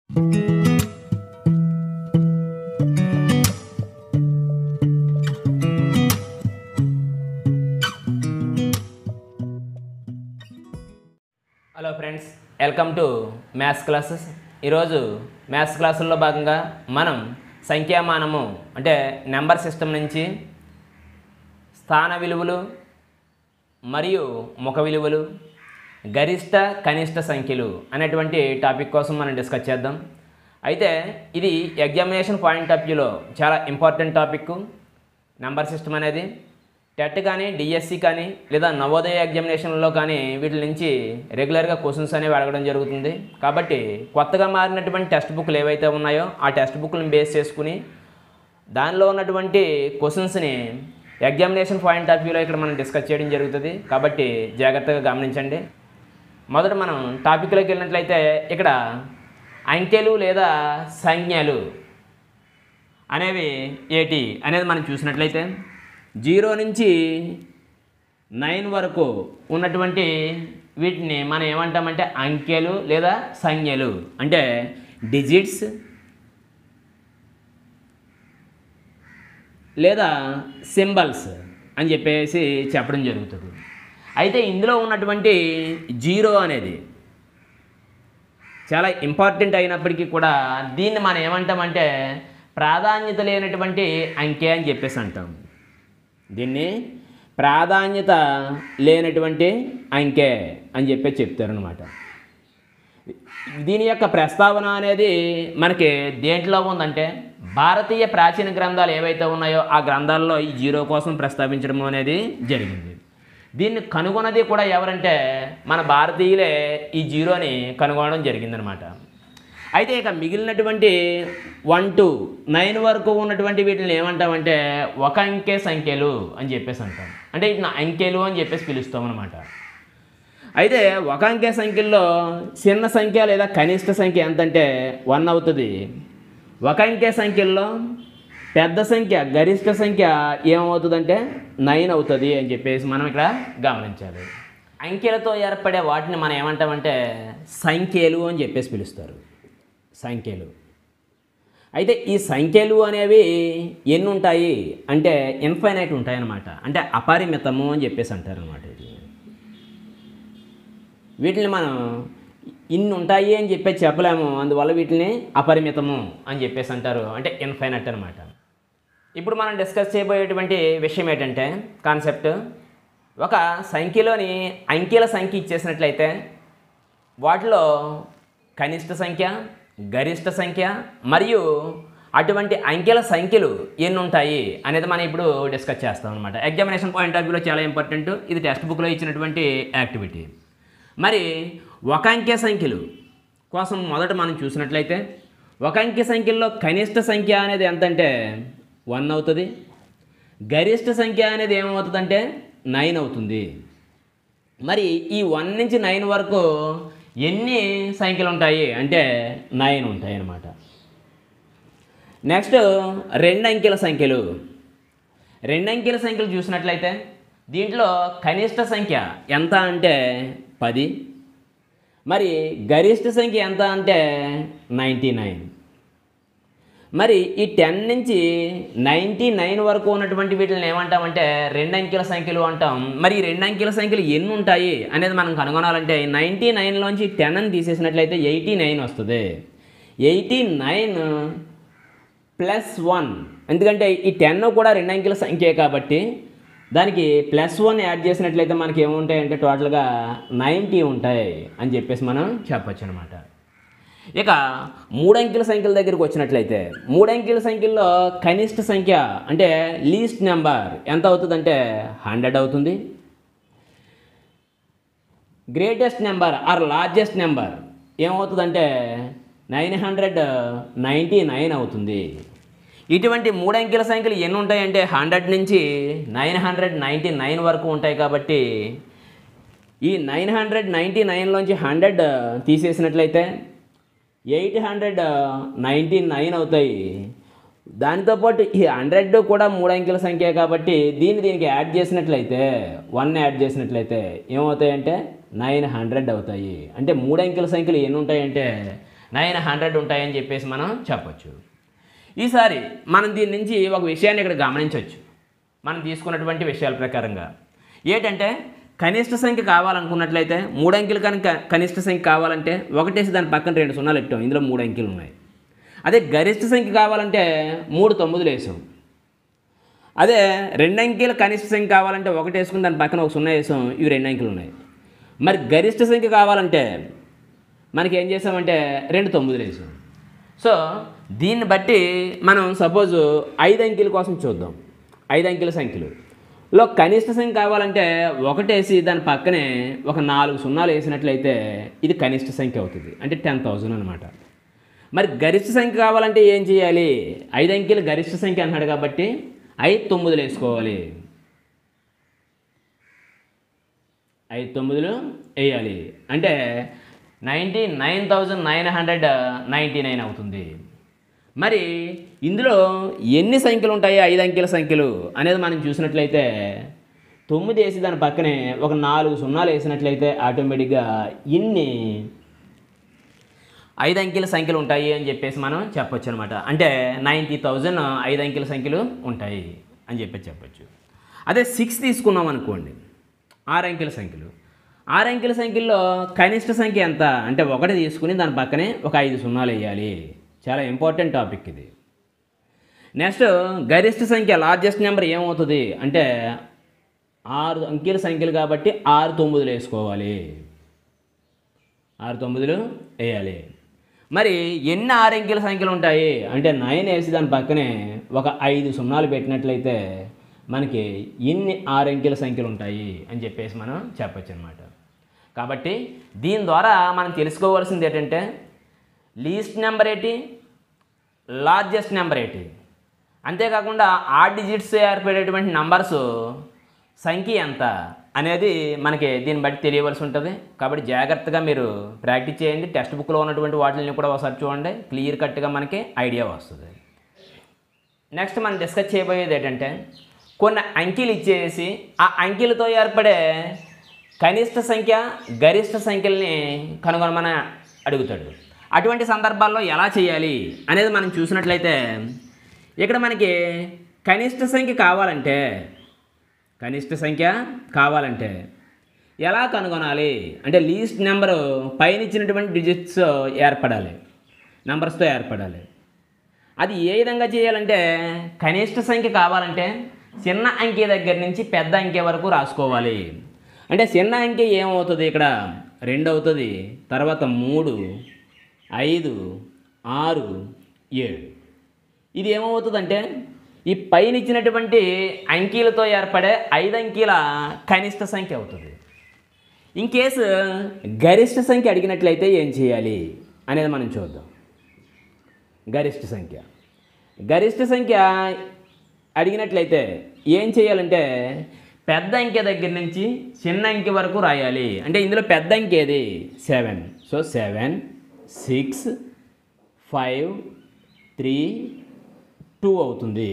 Hello friends welcome to maths classes ఈరోజు maths క్లాసుల్లో భాగంగా మనం సంఖ్యామానము అంటే నెంబర్ సిస్టమ్ నుంచి స్థాన విలువలు మరియు ముఖ విలువలు గరిష్ట కనిష్ట సంఖ్యలు అనేటువంటి టాపిక్ కోసం మనం డిస్కస్ చేద్దాం అయితే ఇది ఎగ్జామినేషన్ పాయింట్ ఆఫ్ వ్యూలో చాలా ఇంపార్టెంట్ టాపిక్ నెంబర్ సిస్టమ్ అనేది టెట్ కానీ డిఎస్సి కానీ లేదా నవోదయ ఎగ్జామినేషన్లో కానీ వీటి నుంచి రెగ్యులర్గా క్వశ్చన్స్ అనేవి అడగడం జరుగుతుంది కాబట్టి కొత్తగా మారినటువంటి టెక్స్ట్ బుక్లు ఏవైతే ఉన్నాయో ఆ టెక్స్ట్ బుక్లను బేస్ చేసుకుని దానిలో ఉన్నటువంటి క్వశ్చన్స్ని ఎగ్జామినేషన్ పాయింట్ ఆఫ్ వ్యూలో ఇక్కడ మనం డిస్కస్ చేయడం జరుగుతుంది కాబట్టి జాగ్రత్తగా గమనించండి మొదట మనం టాపిక్లోకి వెళ్ళినట్లయితే ఇక్కడ అంకెలు లేదా సంజ్ఞలు అనేవి ఏటి అనేది మనం చూసినట్లయితే జీరో నుంచి నైన్ వరకు ఉన్నటువంటి వీటిని మనం ఏమంటామంటే అంకెలు లేదా సంజ్ఞలు అంటే డిజిట్స్ లేదా సింబల్స్ అని చెప్పేసి చెప్పడం జరుగుతుంది అయితే ఇందులో ఉన్నటువంటి జీరో అనేది చాలా ఇంపార్టెంట్ అయినప్పటికీ కూడా దీన్ని మనం ఏమంటామంటే ప్రాధాన్యత లేనటువంటి అంకె అని చెప్పేసి అంటాం దీన్ని ప్రాధాన్యత లేనటువంటి అంకె అని చెప్పి చెప్తారనమాట దీని యొక్క ప్రస్తావన అనేది మనకి దేంట్లో ఉందంటే భారతీయ ప్రాచీన గ్రంథాలు ఏవైతే ఉన్నాయో ఆ గ్రంథాల్లో ఈ జీరో కోసం ప్రస్తావించడం అనేది జరిగింది దీన్ని కనుగొన్నది కూడా ఎవరంటే మన భారతీయులే ఈ జీరోని కనుగొనడం జరిగిందనమాట అయితే ఇక మిగిలినటువంటి వన్ టు నైన్ వరకు ఉన్నటువంటి వీటిని ఏమంటామంటే ఒక అంకె సంఖ్యలు అని చెప్పేసి అంటాం అంటే వీటిని అంకెలు అని చెప్పేసి పిలుస్తాం అనమాట అయితే ఒక అంకె సంఖ్యల్లో చిన్న సంఖ్య లేదా కనిష్ట సంఖ్య ఎంతంటే వన్ అవుతుంది ఒక అంకె సంఖ్యల్లో పెద్ద సంఖ్య గరిష్ట సంఖ్య ఏమవుతుందంటే నైన్ అవుతుంది అని చెప్పేసి మనం ఇక్కడ గమనించాలి అంకెలతో ఏర్పడే వాటిని మనం ఏమంటామంటే సంఖ్యలు అని చెప్పేసి పిలుస్తారు సంఖ్యలు అయితే ఈ సంఖ్యలు అనేవి ఎన్ని ఉంటాయి అంటే ఇన్ఫైనైట్ ఉంటాయి అన్నమాట అంటే అపరిమితము అని చెప్పేసి అంటారు అనమాట ఇది వీటిని మనం ఇన్ని ఉంటాయి అని చెప్పేసి చెప్పలేము అందువల్ల వీటిని అపరిమితము అని చెప్పేసి అంటారు అంటే ఇన్ఫైనట్ అనమాట ఇప్పుడు మనం డిస్కస్ చేయబోయేటువంటి విషయం ఏంటంటే కాన్సెప్ట్ ఒక సంఖ్యలోని అంకెల సంఖ్య ఇచ్చేసినట్లయితే వాటిలో కనిష్ట సంఖ్య గరిష్ట సంఖ్య మరియు అటువంటి అంకెల సంఖ్యలు ఎన్ని ఉంటాయి అనేది మనం ఇప్పుడు డిస్కస్ చేస్తాం అనమాట ఎగ్జామినేషన్ పాయింట్ ఆఫ్ వ్యూలో చాలా ఇంపార్టెంట్ ఇది టెక్స్ట్ బుక్లో ఇచ్చినటువంటి యాక్టివిటీ మరి ఒక అంకె సంఖ్యలు కోసం మొదట మనం చూసినట్లయితే ఒక అంకె సంఖ్యల్లో కనిష్ట సంఖ్య అనేది ఎంతంటే వన్ అవుతుంది గరిష్ట సంఖ్య అనేది ఏమవుతుందంటే నైన్ అవుతుంది మరి ఈ వన్ నుంచి నైన్ వరకు ఎన్ని సంఖ్యలు ఉంటాయి అంటే నైన్ ఉంటాయి అన్నమాట నెక్స్ట్ రెండు అంకెల సంఖ్యలు రెండు అంకెల సంఖ్యలు చూసినట్లయితే దీంట్లో కనిష్ట సంఖ్య ఎంత అంటే పది మరి గరిష్ట సంఖ్య ఎంత అంటే నైంటీ నైన్ మరి ఈ టెన్ నుంచి నైంటీ నైన్ వరకు ఉన్నటువంటి వీటిని ఏమంటామంటే రెండు అంకెల సంఖ్యలు అంటాం మరి ఈ రెండు అంకెల సంఖ్యలు ఎన్ని ఉంటాయి అనేది మనం కనుగొనాలంటే నైంటీ నైన్లోంచి టెన్ అని తీసేసినట్లయితే ఎయిటీ నైన్ వస్తుంది ఎయిటీ నైన్ ప్లస్ వన్ ఎందుకంటే ఈ టెన్ కూడా రెండు అంకెల సంఖ్యే కాబట్టి దానికి ప్లస్ వన్ యాడ్ చేసినట్లయితే మనకి ఏముంటాయి అంటే టోటల్గా నైంటీ ఉంటాయి అని చెప్పేసి మనం చెప్పొచ్చు అనమాట ఇక మూడంకెల సంఖ్యల దగ్గరికి వచ్చినట్లయితే మూడంకెల సంఖ్యల్లో కనిష్ట సంఖ్య అంటే లీస్ట్ నెంబర్ ఎంత అవుతుందంటే హండ్రెడ్ అవుతుంది greatest number or largest number ఏమవుతుందంటే నైన్ హండ్రెడ్ నైంటీ నైన్ అవుతుంది ఇటువంటి మూడంకెల సంఖ్యలు ఎన్ని ఉంటాయంటే హండ్రెడ్ నుంచి నైన్ హండ్రెడ్ నైంటీ నైన్ వరకు ఉంటాయి కాబట్టి ఈ నైన్ హండ్రెడ్ నైంటీ నైన్లోంచి హండ్రెడ్ తీసేసినట్లయితే ఎయిట్ హండ్రెడ్ నైంటీ నైన్ అవుతాయి దాంతోపాటు ఈ హండ్రెడ్ కూడా మూడు అంకెల సంఖ్య కాబట్టి దీన్ని దీనికి యాడ్ చేసినట్లయితే వన్ యాడ్ చేసినట్లయితే ఏమవుతాయంటే నైన్ హండ్రెడ్ అవుతాయి అంటే మూడు అంకెల సంఖ్యలు ఎన్ని ఉంటాయంటే నైన్ హండ్రెడ్ ఉంటాయని చెప్పేసి మనం చెప్పొచ్చు ఈసారి మనం దీని నుంచి ఒక విషయాన్ని ఇక్కడ గమనించవచ్చు మనం తీసుకున్నటువంటి విషయాల ప్రకారంగా ఏంటంటే కనిష్ట సంఖ్య కావాలనుకున్నట్లయితే మూడు అంకెలు కనుక కనిష్ట సంఖ్య కావాలంటే ఒకటేసి దాని పక్కన రెండు సున్నాలు పెట్టాం ఇందులో మూడు అంకెలు ఉన్నాయి అదే గరిష్ట సంఖ్య కావాలంటే మూడు తొమ్మిదిలు వేసాం అదే రెండు అంకెల కనిష్ట సంఖ్య కావాలంటే ఒకటి వేసుకుని దాని పక్కన ఒక సున్నా వేసాం ఇవి రెండు అంకెలు ఉన్నాయి మరి గరిష్ట సంఖ్య కావాలంటే మనకి ఏం చేసామంటే రెండు తొమ్మిదిలు వేసాం సో దీన్ని బట్టి మనం సపోజ్ ఐదు అంకెల కోసం చూద్దాం ఐదు అంకెల సంఖ్యలు లో కనిష్ట సంఖ్య కావాలంటే ఒకటేసి దాని పక్కనే ఒక నాలుగు సున్నాలు వేసినట్లయితే ఇది కనిష్ట సంఖ్య అవుతుంది అంటే టెన్ థౌజండ్ అనమాట మరి గరిష్ట సంఖ్య కావాలంటే ఏం చేయాలి ఐదు అంకెలు గరిష్ట సంఖ్య అన్నాడు కాబట్టి ఐదు తొమ్మిదిలు వేసుకోవాలి ఐదు తొమ్మిదిలు వేయాలి అంటే ninety nine thousand nine hundred ninety nine అవుతుంది మరి ఇందులో ఎన్ని సంఖ్యలు ఉంటాయి ఐదు అంకెల సంఖ్యలు అనేది మనం చూసినట్లయితే తొమ్మిది వేసి దాని పక్కనే ఒక నాలుగు సున్నాలు వేసినట్లయితే ఆటోమేటిక్గా ఇన్ని ఐదు అంకెల సంఖ్యలు ఉంటాయి అని చెప్పేసి మనం చెప్పొచ్చు అనమాట అంటే నైంటీ థౌజండ్ ఐదు అంకెల సంఖ్యలు ఉంటాయి అని చెప్పేసి చెప్పొచ్చు అదే సిక్స్ తీసుకున్నాం అనుకోండి ఆరు అంకెల సంఖ్యలు ఆరు అంకెల సంఖ్యల్లో కనిష్ట సంఖ్య ఎంత అంటే ఒకటి తీసుకుని దాని పక్కనే ఒక ఐదు సున్నాలు వేయాలి చాలా ఇంపార్టెంట్ టాపిక్ ఇది నెక్స్ట్ గరిష్ట సంఖ్య లార్జెస్ట్ నెంబర్ ఏమవుతుంది అంటే ఆరు అంకెల సంఖ్యలు కాబట్టి ఆరు తొమ్మిదిలు వేసుకోవాలి ఆరు తొమ్మిదిలు వేయాలి మరి ఎన్ని ఆరు అంకెల సంఖ్యలు ఉంటాయి అంటే నైన్ వేసి దాని పక్కనే ఒక ఐదు సున్నాలు పెట్టినట్లయితే మనకి ఎన్ని ఆరు అంకెల సంఖ్యలు ఉంటాయి అని చెప్పేసి మనం చెప్పొచ్చు అనమాట కాబట్టి దీని ద్వారా మనం తెలుసుకోవాల్సింది ఏంటంటే లీస్ట్ నెంబర్ ఏంటి లార్జెస్ట్ నెంబర్ ఏంటి అంతేకాకుండా ఆ డిజిట్స్ ఏర్పడేటువంటి నంబర్స్ సంఖ్య ఎంత అనేది మనకి దీన్ని బట్టి తెలియవలసి ఉంటుంది కాబట్టి జాగ్రత్తగా మీరు ప్రాక్టీస్ చేయండి టెక్స్ట్ బుక్లో ఉన్నటువంటి వాటిని కూడా ఒకసారి చూడండి క్లియర్ కట్గా మనకి ఐడియా వస్తుంది నెక్స్ట్ మనం డిస్కస్ చేయబోయేది ఏంటంటే కొన్ని అంకెలు ఇచ్చేసి ఆ అంకెలతో ఏర్పడే కనిష్ట సంఖ్య గరిష్ట సంఖ్యల్ని కనుగొనమని అడుగుతాడు అటువంటి సందర్భాల్లో ఎలా చేయాలి అనేది మనం చూసినట్లయితే ఇక్కడ మనకి కనిష్ట సంఖ్య కావాలంటే కనిష్ట సంఖ్య కావాలంటే ఎలా కనుగొనాలి అంటే లీస్ట్ నెంబరు పైన ఇచ్చినటువంటి డిజిట్స్ ఏర్పడాలి నంబర్స్తో ఏర్పడాలి అది ఏ విధంగా చేయాలంటే కనిష్ట సంఖ్య కావాలంటే చిన్న అంకె దగ్గర నుంచి పెద్ద అంకె వరకు రాసుకోవాలి అంటే చిన్న అంకె ఏమవుతుంది ఇక్కడ రెండు అవుతుంది తర్వాత మూడు ఐదు ఆరు ఏడు ఇది ఏమవుతుందంటే ఈ పైన ఇచ్చినటువంటి అంకీలతో ఏర్పడే ఐదు అంకీల కనిష్ట సంఖ్య అవుతుంది ఇన్ కేసు గరిష్ట సంఖ్య అడిగినట్లయితే ఏం చేయాలి అనేది మనం చూద్దాం గరిష్ట సంఖ్య గరిష్ట సంఖ్య అడిగినట్లయితే ఏం చేయాలంటే పెద్ద అంకె దగ్గర నుంచి చిన్న అంకె వరకు రాయాలి అంటే ఇందులో పెద్ద అంకె ఏది seven so seven six five three two అవుతుంది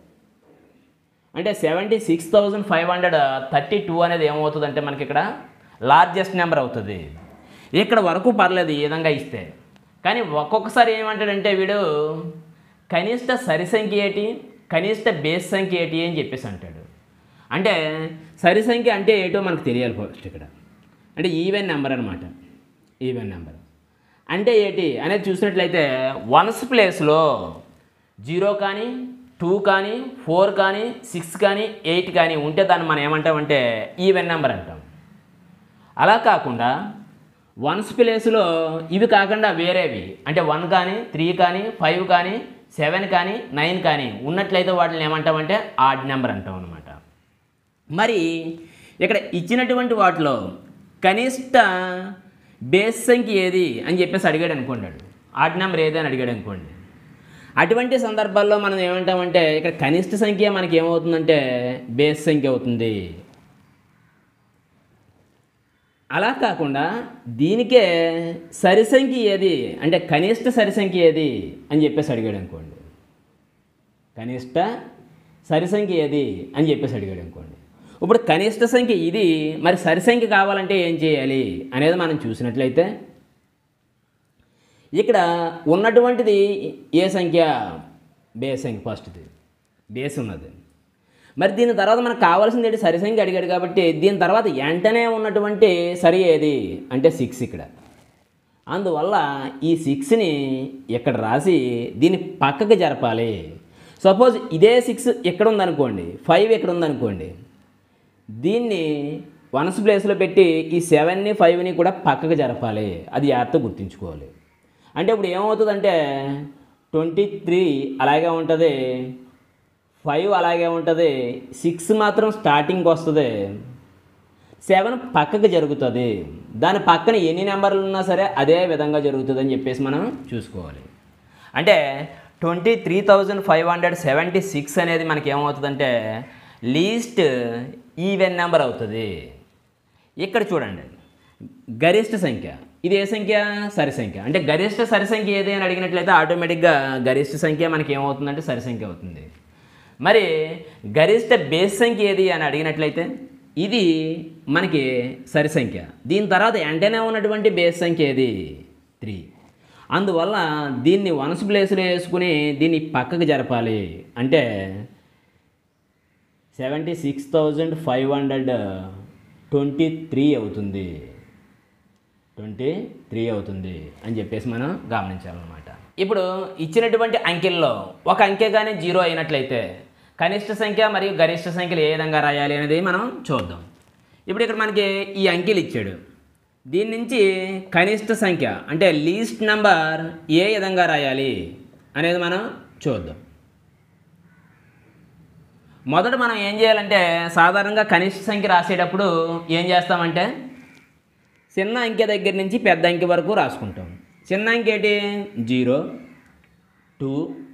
అంటే seventy six thousand five hundred thirty two అనేది ఏమవుతుంది అంటే మనకి ఇక్కడ లార్జెస్ట్ నెంబర్ అవుతుంది ఇక్కడ వరకు పర్లేదు ఈ విధంగా ఇస్తే కానీ ఒక్కొక్కసారి ఏమంటాడంటే వీడు కనిష్ట సరి సంఖ్య ఏంటి కనిష్ట బేస్ సంఖ్య ఏంటి అని చెప్పేసి అంటాడు అంటే సరి సంఖ్య అంటే ఏంటో మనకు తెలియాలి ఫస్ట్ ఇక్కడ అంటే ఈవెన్ నెంబర్ అనమాట ఈవెన్ నెంబర్ అంటే ఏంటి అనేది చూసినట్లయితే వన్స్ ప్లేస్లో జీరో కానీ టూ కానీ ఫోర్ కానీ సిక్స్ కానీ ఎయిట్ కానీ ఉంటే దాన్ని మనం ఏమంటామంటే ఈవెన్ నెంబర్ అంటాం అలా కాకుండా వన్స్ ప్లేస్లో ఇవి కాకుండా వేరేవి అంటే వన్ కానీ త్రీ కానీ ఫైవ్ కానీ సెవెన్ కానీ నైన్ కానీ ఉన్నట్లయితే వాటిని ఏమంటామంటే ఆడ్ నెంబర్ అంటాం అనమాట మరి ఇక్కడ ఇచ్చినటువంటి వాటిలో కనిష్ట బేస్ సంఖ్య ఏది అని చెప్పేసి అడిగాడు అనుకోండి ఆడ్ నెంబర్ ఏది అని అడిగాడు అనుకోండి అటువంటి సందర్భాల్లో మనం ఏమంటామంటే ఇక్కడ కనిష్ట సంఖ్య మనకి ఏమవుతుందంటే బేస్ సంఖ్య అవుతుంది అలా కాకుండా దీనికే సరి సంఖ్య ఏది అంటే కనిష్ట సరి సంఖ్య ఏది అని చెప్పేసి అడిగాడు అనుకోండి కనిష్ట సరి సంఖ్య ఏది అని చెప్పేసి అడిగాడు అనుకోండి ఇప్పుడు కనిష్ట సంఖ్య ఇది మరి సరి సంఖ్య కావాలంటే ఏం చేయాలి అనేది మనం చూసినట్లయితే ఇక్కడ ఉన్నటువంటిది ఏ సంఖ్య బేస్ సంఖ్య ఫస్ట్ది బేస్ ఉన్నది మరి దీని తర్వాత మనకు కావాల్సింది ఏంటి సరి సంఖ్య అడిగాడు కాబట్టి దీని తర్వాత వెంటనే ఉన్నటువంటి సరి ఏది అంటే సిక్స్ ఇక్కడ అందువల్ల ఈ సిక్స్ని ఇక్కడ రాసి దీన్ని పక్కకి జరపాలి సపోజ్ ఇదే సిక్స్ ఇక్కడ ఉందనుకోండి ఫైవ్ ఇక్కడ ఉందనుకోండి దీన్ని వన్స్ ప్లేస్లో పెట్టి ఈ సెవెన్ని ఫైవ్ని కూడా పక్కకు జరపాలి అది జాగ్రత్త గుర్తుంచుకోవాలి అంటే ఇప్పుడు ఏమవుతుందంటే ట్వంటీ త్రీ అలాగే ఉంటుంది ఫైవ్ అలాగే ఉంటుంది సిక్స్ మాత్రం స్టార్టింగ్కి వస్తుంది సెవెన్ పక్కకు జరుగుతుంది దాని పక్కన ఎన్ని నెంబర్లు ఉన్నా సరే అదే విధంగా జరుగుతుంది అని చెప్పేసి మనం చూసుకోవాలి అంటే twenty three thousand five hundred seventy six అనేది మనకి ఏమవుతుందంటే లీస్ట్ ఈవెన్ నెంబర్ అవుతుంది ఇక్కడ చూడండి గరిష్ట సంఖ్య ఇది ఏ సంఖ్య సరి సంఖ్య అంటే గరిష్ట సరి సంఖ్య ఏది అని అడిగినట్లయితే ఆటోమేటిక్గా గరిష్ట సంఖ్య మనకి ఏమవుతుందంటే సరి సంఖ్య అవుతుంది మరి గరిష్ట బేస్ సంఖ్య ఏది అని అడిగినట్లయితే ఇది మనకి సరి సంఖ్య దీని తర్వాత వెంటనే ఉన్నటువంటి బేస్ సంఖ్య ఏది త్రీ అందువల్ల దీన్ని వన్స్ ప్లేస్లో వేసుకుని దీన్ని పక్కకు జరపాలి అంటే seventy six thousand five hundred twenty three అవుతుంది ట్వంటీ త్రీ అవుతుంది అని చెప్పేసి మనం గమనించాలన్నమాట ఇప్పుడు ఇచ్చినటువంటి అంకెల్లో ఒక అంకె కానీ జీరో అయినట్లయితే కనిష్ట సంఖ్య మరియు గరిష్ట సంఖ్యలు ఏ విధంగా రాయాలి అనేది మనం చూద్దాం ఇప్పుడు ఇక్కడ మనకి ఈ అంకెలు ఇచ్చాడు దీని నుంచి కనిష్ట సంఖ్య అంటే లీస్ట్ నెంబర్ ఏ విధంగా రాయాలి అనేది మనం చూద్దాం మొదట మనం ఏం చేయాలంటే సాధారణంగా కనిష్ట సంఖ్య రాసేటప్పుడు ఏం చేస్తామంటే చిన్న అంకె దగ్గర నుంచి పెద్ద అంకె వరకు రాసుకుంటాం చిన్న అంకె ఏంటి zero two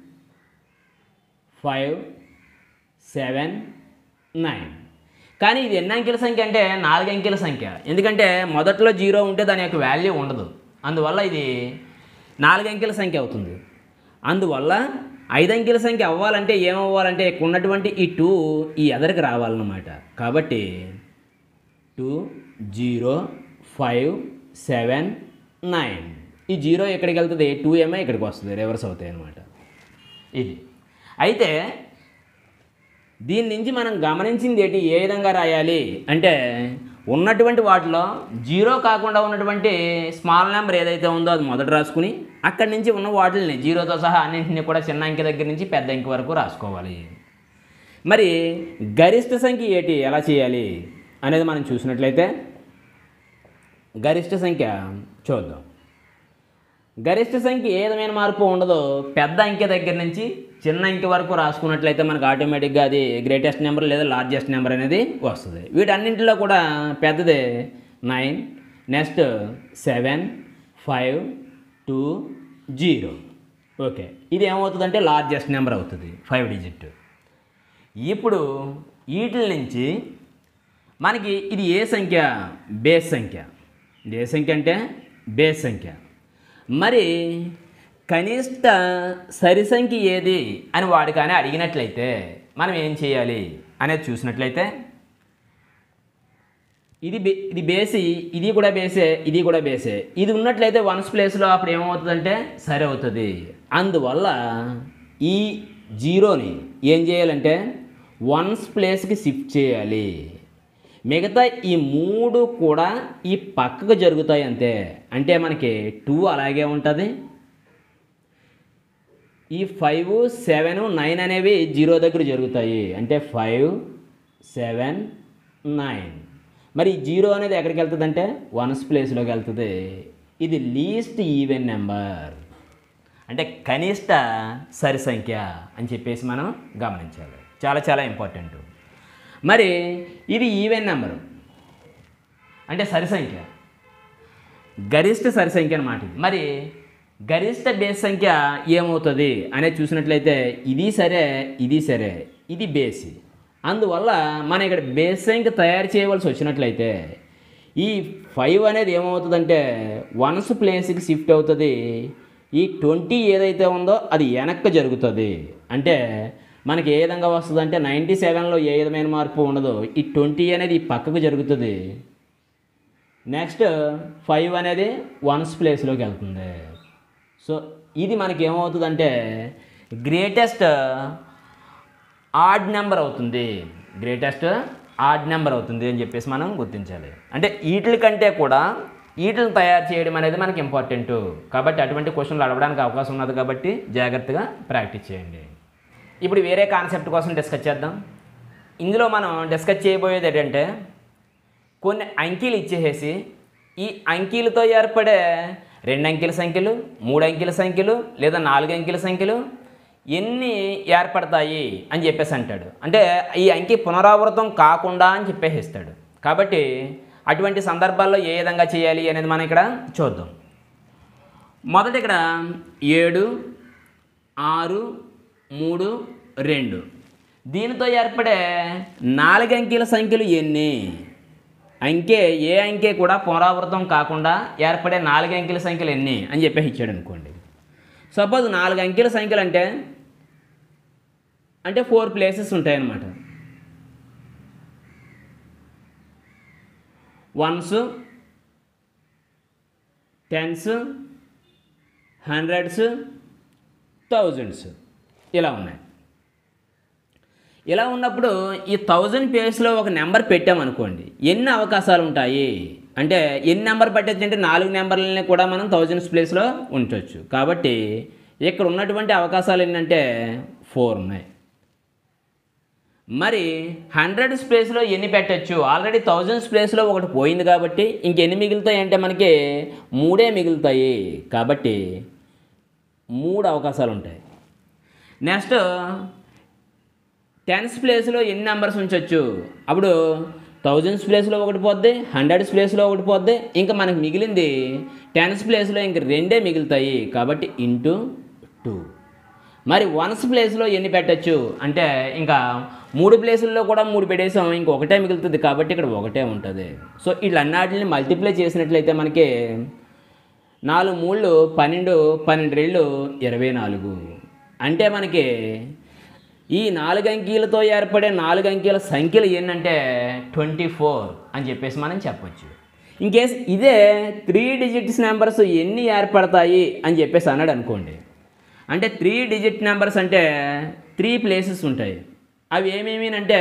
five seven nine కానీ ఇది ఎన్ని అంకెల సంఖ్య అంటే నాలుగు అంకెల సంఖ్య ఎందుకంటే మొదట్లో జీరో ఉంటే దాని యొక్క వాల్యూ ఉండదు అందువల్ల ఇది నాలుగు అంకెల సంఖ్య అవుతుంది అందువల్ల ఐదు అంకెల సంఖ్య అవ్వాలంటే ఏమవ్వాలంటే ఇక్కడ ఉన్నటువంటి ఈ టూ ఈ ఎదరికి రావాలన్నమాట కాబట్టి two zero five seven nine ఈ జీరో ఎక్కడికి వెళ్తుంది టూ ఏమో ఇక్కడికి వస్తుంది రివర్స్ అవుతాయి అన్నమాట ఇది అయితే దీని నుంచి మనం గమనించింది ఏంటి ఏ విధంగా రాయాలి అంటే ఉన్నటువంటి వాటిలో జీరో కాకుండా ఉన్నటువంటి స్మాల్ నెంబర్ ఏదైతే ఉందో అది మొదట రాసుకుని అక్కడి నుంచి ఉన్న వాటిని జీరోతో సహా అన్నింటినీ కూడా చిన్న అంకె దగ్గర నుంచి పెద్ద అంకె వరకు రాసుకోవాలి మరి గరిష్ట సంఖ్య ఏంటి ఎలా చేయాలి అనేది మనం చూసినట్లయితే గరిష్ట సంఖ్య చూద్దాం గరిష్ట సంఖ్య ఏ విధమైన మార్పు ఉండదో పెద్ద అంకె దగ్గర నుంచి చిన్న అంకె వరకు రాసుకున్నట్లయితే మనకు ఆటోమేటిక్గా అది గ్రేటెస్ట్ నెంబర్ లేదా లార్జెస్ట్ నెంబర్ అనేది వస్తుంది వీటన్నింటిలో కూడా పెద్దదే nine next seven five two zero okay ఇది ఏమవుతుందంటే లార్జెస్ట్ నెంబర్ అవుతుంది ఫైవ్ డిజిట్ ఇప్పుడు వీటి నుంచి మనకి ఇది ఏ సంఖ్య బేస్ సంఖ్య ఇది ఏ సంఖ్య అంటే బేస్ సంఖ్య మరి కనిష్ట సరి సంఖ్య ఏది అని వాడు కానీ అడిగినట్లయితే మనం ఏం చేయాలి అనేది చూసినట్లయితే ఇది బే ఇది బేసి ఇది కూడా బేసే ఇది కూడా బేసే ఇది ఉన్నట్లయితే వన్స్ ప్లేస్లో అప్పుడు ఏమవుతుందంటే సరి అవుతుంది అందువల్ల ఈ జీరోని ఏం చేయాలంటే వన్స్ ప్లేస్కి షిఫ్ట్ చేయాలి మిగతా ఈ మూడు కూడా ఈ పక్కకు జరుగుతాయి అంతే అంటే మనకి టూ అలాగే ఉంటుంది ఈ ఫైవ్ సెవెన్ నైన్ అనేవి జీరో దగ్గర జరుగుతాయి అంటే ఫైవ్ సెవెన్ నైన్ మరి ఈ జీరో అనేది ఎక్కడికి వెళ్తుంది అంటే వన్స్ ప్లేస్లోకి వెళ్తుంది ఇది లీస్ట్ ఈవెన్ నెంబర్ అంటే కనిష్ట సరి సంఖ్య అని చెప్పేసి మనం గమనించాలి చాలా చాలా ఇంపార్టెంట్ మరి ఇది ఈవెన్ నెంబరు అంటే సరి సంఖ్య గరిష్ట సరి సంఖ్య అనమాట ఇది. మరి గరిష్ట బేస్ సంఖ్య ఏమవుతుంది అనేది చూసినట్లయితే ఇది సరే ఇది సరే ఇది బేసి అందువల్ల మనం ఇక్కడ బేస్ సంఖ్య తయారు చేయవలసి వచ్చినట్లయితే ఈ ఫైవ్ అనేది ఏమవుతుందంటే వన్స్ ప్లేస్కి షిఫ్ట్ అవుతుంది ఈ ట్వంటీ ఏదైతే ఉందో అది వెనక్కి జరుగుతుంది అంటే మనకి ఏ విధంగా వస్తుంది అంటే నైంటీ సెవెన్లో ఏ విధమైన మార్పు ఉండదు ఈ ట్వంటీ అనేది ఈ పక్కకు జరుగుతుంది నెక్స్ట్ ఫైవ్ అనేది వన్స్ ప్లేస్లోకి వెళ్తుంది సో ఇది మనకి ఏమవుతుందంటే గ్రేటెస్ట్ ఆడ్ నెంబర్ అవుతుంది గ్రేటెస్ట్ ఆడ్ నెంబర్ అవుతుంది అని చెప్పేసి మనం గుర్తించాలి అంటే వీటి కంటే కూడా వీటిని తయారు చేయడం అనేది మనకి ఇంపార్టెంట్ కాబట్టి అటువంటి క్వశ్చన్లు అడగడానికి అవకాశం ఉన్నది కాబట్టి జాగ్రత్తగా ప్రాక్టీస్ చేయండి ఇప్పుడు వేరే కాన్సెప్ట్ కోసం డిస్కస్ చేద్దాం ఇందులో మనం డిస్కస్ చేయబోయేది ఏంటంటే కొన్ని అంకెలు ఇచ్చేసేసి ఈ అంకెలతో ఏర్పడే రెండు అంకెల సంఖ్యలు మూడు అంకెల సంఖ్యలు లేదా నాలుగు అంకెల సంఖ్యలు ఎన్ని ఏర్పడతాయి అని చెప్పేసి అంటాడు అంటే ఈ అంకె పునరావృతం కాకుండా అని చెప్పేసి ఇస్తాడు కాబట్టి అటువంటి సందర్భాల్లో ఏ విధంగా చేయాలి అనేది మనం ఇక్కడ చూద్దాం మొదట ఇక్కడ ఏడు ఆరు మూడు రెండు దీనితో ఏర్పడే నాలుగు అంకెల సంఖ్యలు ఎన్ని అంకె ఏ అంకె కూడా పునరావృతం కాకుండా ఏర్పడే నాలుగు అంకెల సంఖ్యలు ఎన్ని అని చెప్పేసి ఇచ్చాడు అనుకోండి సపోజ్ నాలుగు అంకెల సంఖ్యలు అంటే అంటే ఫోర్ ప్లేసెస్ ఉంటాయి అన్నమాట వన్స్ టెన్స్ హండ్రెడ్స్ థౌజండ్స్ ఇలా ఉన్నాయి ఇలా ఉన్నప్పుడు ఈ థౌజండ్ పేజ్లో ఒక నెంబర్ పెట్టామనుకోండి ఎన్ని అవకాశాలు ఉంటాయి అంటే ఎన్ని నెంబర్ పెట్టచ్చు అంటే నాలుగు నెంబర్లని కూడా మనం థౌజండ్స్ ప్లేస్లో ఉంచవచ్చు కాబట్టి ఇక్కడ ఉన్నటువంటి అవకాశాలు ఏంటంటే ఫోర్ ఉన్నాయి మరి హండ్రెడ్స్ ప్లేస్లో ఎన్ని పెట్టచ్చు ఆల్రెడీ థౌజండ్స్ ప్లేస్లో ఒకటి పోయింది కాబట్టి ఇంకెన్ని మిగులుతాయి అంటే మనకి మూడే మిగులుతాయి కాబట్టి మూడు అవకాశాలు ఉంటాయి నెక్స్ట్ టెన్స్ ప్లేస్లో ఎన్ని నెంబర్స్ ఉంచవచ్చు అప్పుడు థౌజండ్స్ ప్లేస్లో ఒకటి పోద్ది హండ్రెడ్స్ ప్లేస్లో ఒకటి పోద్ది ఇంకా మనకు మిగిలింది టెన్స్ ప్లేస్లో ఇంక రెండే మిగులుతాయి కాబట్టి ఇంటూ టూ మరి వన్స్ ప్లేస్లో ఎన్ని పెట్టచ్చు అంటే ఇంకా మూడు ప్లేసుల్లో కూడా మూడు పెట్టేసాం ఇంకొకటే మిగులుతుంది కాబట్టి ఇక్కడ ఒకటే ఉంటుంది సో వీళ్ళన్నిటిని మల్టిప్లై చేసినట్లయితే మనకి నాలుగు మూళ్ళు పన్నెండు పన్నెండు రెళ్ళు ఇరవై నాలుగు అంటే మనకి ఈ నాలుగు అంకీలతో ఏర్పడే నాలుగు అంకెల సంఖ్యలు ఏంటంటే ట్వంటీ ఫోర్ అని చెప్పేసి మనం చెప్పొచ్చు ఇన్కేస్ ఇదే త్రీ డిజిట్స్ నెంబర్స్ ఎన్ని ఏర్పడతాయి అని చెప్పేసి అన్నాడు అనుకోండి అంటే త్రీ డిజిట్ నెంబర్స్ అంటే త్రీ ప్లేసెస్ ఉంటాయి అవి ఏమేమి అంటే